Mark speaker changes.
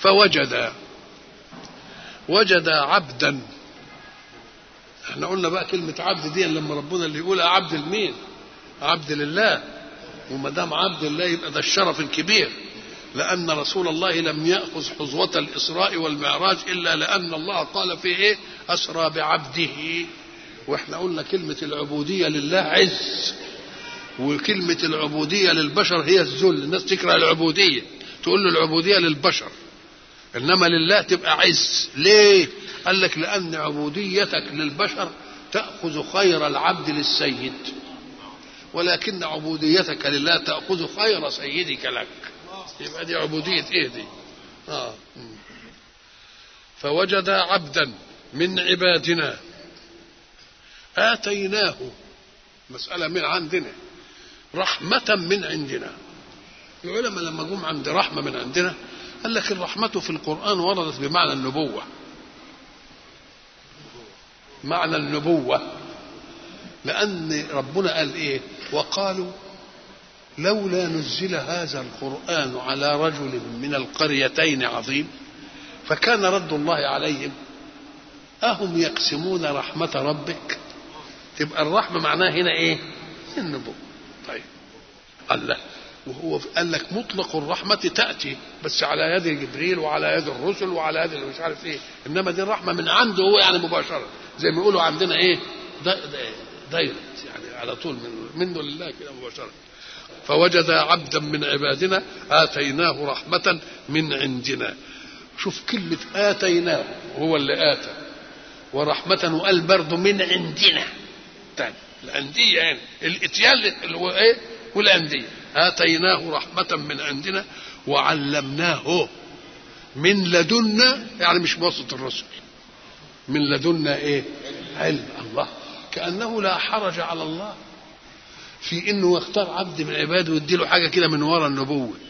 Speaker 1: فوجد وجد عبدا احنا قلنا بقى كلمة عبد دي لما ربنا اللي يقولها عبد لمين؟ عبد لله وما دام عبد الله يبقى ده الشرف الكبير لأن رسول الله لم يأخذ حظوة الإسراء والمعراج إلا لأن الله قال فيه إيه؟ أسرى بعبده وإحنا قلنا كلمة العبودية لله عز وكلمة العبودية للبشر هي الذل الناس تكره العبودية تقول له العبودية للبشر إنما لله تبقى عز ليه قال لك لأن عبوديتك للبشر تأخذ خير العبد للسيد ولكن عبوديتك لله تأخذ خير سيدك لك يبقى دي عبودية ايه دي آه. فوجد عبدا من عبادنا آتيناه مسألة من عندنا رحمة من عندنا العلماء لما جم عند رحمة من عندنا قال لك الرحمة في القرآن وردت بمعنى النبوة معنى النبوة لأن ربنا قال إيه وقالوا لولا نزل هذا القرآن على رجل من القريتين عظيم فكان رد الله عليهم أهم يقسمون رحمة ربك تبقى الرحمة معناها هنا إيه النبوة طيب الله وهو قال لك مطلق الرحمة تأتي بس على يد جبريل وعلى يد الرسل وعلى يد مش عارف ايه انما دي الرحمة من عنده هو يعني مباشرة زي ما يقولوا عندنا ايه دايركت يعني على طول من منه لله كده مباشرة فوجد عبدا من عبادنا آتيناه رحمة من عندنا شوف كلمة آتيناه هو اللي آتى ورحمة وقال برضه من عندنا تاني الأندية يعني الإتيان اللي هو إيه والأندية آتيناه رحمة من عندنا وعلمناه من لدنا يعني مش بواسطة الرسل من لدنا إيه علم الله كأنه لا حرج على الله في انه يختار عبد من عباده ويديله حاجه كده من وراء النبوه